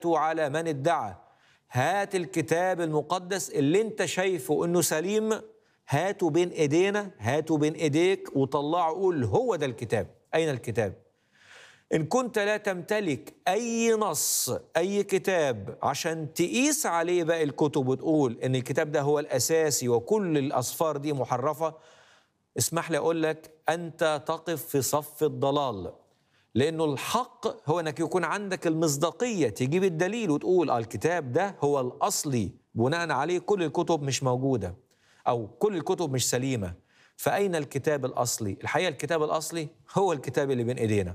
على من ادعى هات الكتاب المقدس اللي انت شايفه انه سليم هاته بين ايدينا هاته بين ايديك وطلعه قول هو ده الكتاب اين الكتاب ان كنت لا تمتلك اي نص اي كتاب عشان تقيس عليه باقي الكتب وتقول ان الكتاب ده هو الاساسي وكل الاصفار دي محرفه اسمح لي اقول لك انت تقف في صف الضلال لانه الحق هو انك يكون عندك المصداقيه تجيب الدليل وتقول آه الكتاب ده هو الاصلي بناء عليه كل الكتب مش موجوده او كل الكتب مش سليمه فاين الكتاب الاصلي الحقيقه الكتاب الاصلي هو الكتاب اللي بين ايدينا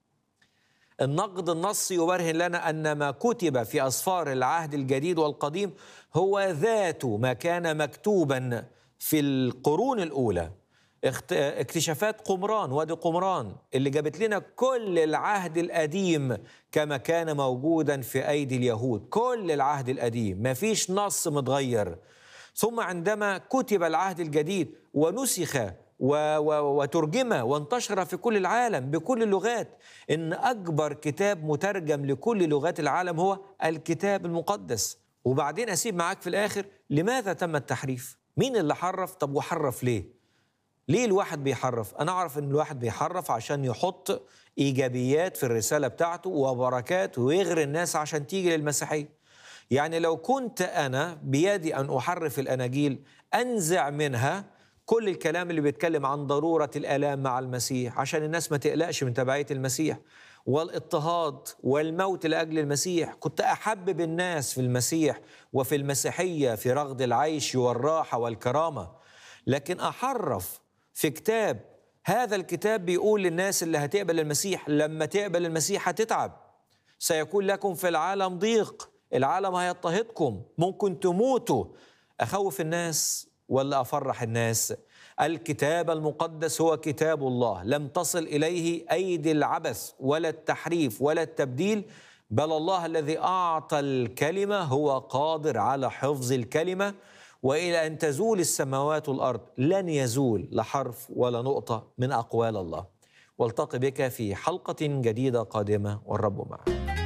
النقد النصي يبرهن لنا ان ما كتب في اسفار العهد الجديد والقديم هو ذات ما كان مكتوبا في القرون الاولى اكتشافات قمران وادي قمران اللي جابت لنا كل العهد القديم كما كان موجودا في ايدي اليهود كل العهد القديم ما فيش نص متغير ثم عندما كتب العهد الجديد ونسخ و و وترجم وانتشر في كل العالم بكل اللغات ان اكبر كتاب مترجم لكل لغات العالم هو الكتاب المقدس وبعدين اسيب معاك في الاخر لماذا تم التحريف مين اللي حرف طب وحرف ليه ليه الواحد بيحرف انا اعرف ان الواحد بيحرف عشان يحط ايجابيات في الرساله بتاعته وبركات ويغري الناس عشان تيجي للمسيحيه يعني لو كنت انا بيدي ان احرف الاناجيل انزع منها كل الكلام اللي بيتكلم عن ضروره الالام مع المسيح عشان الناس ما تقلقش من تبعيه المسيح والاضطهاد والموت لاجل المسيح كنت احبب الناس في المسيح وفي المسيحيه في رغد العيش والراحه والكرامه لكن احرف في كتاب هذا الكتاب بيقول للناس اللي هتقبل المسيح لما تقبل المسيح هتتعب سيكون لكم في العالم ضيق العالم هيضطهدكم ممكن تموتوا اخوف الناس ولا افرح الناس الكتاب المقدس هو كتاب الله لم تصل اليه ايدي العبث ولا التحريف ولا التبديل بل الله الذي اعطى الكلمه هو قادر على حفظ الكلمه والى ان تزول السماوات والارض لن يزول لحرف ولا نقطه من اقوال الله والتقي بك في حلقه جديده قادمه والرب معك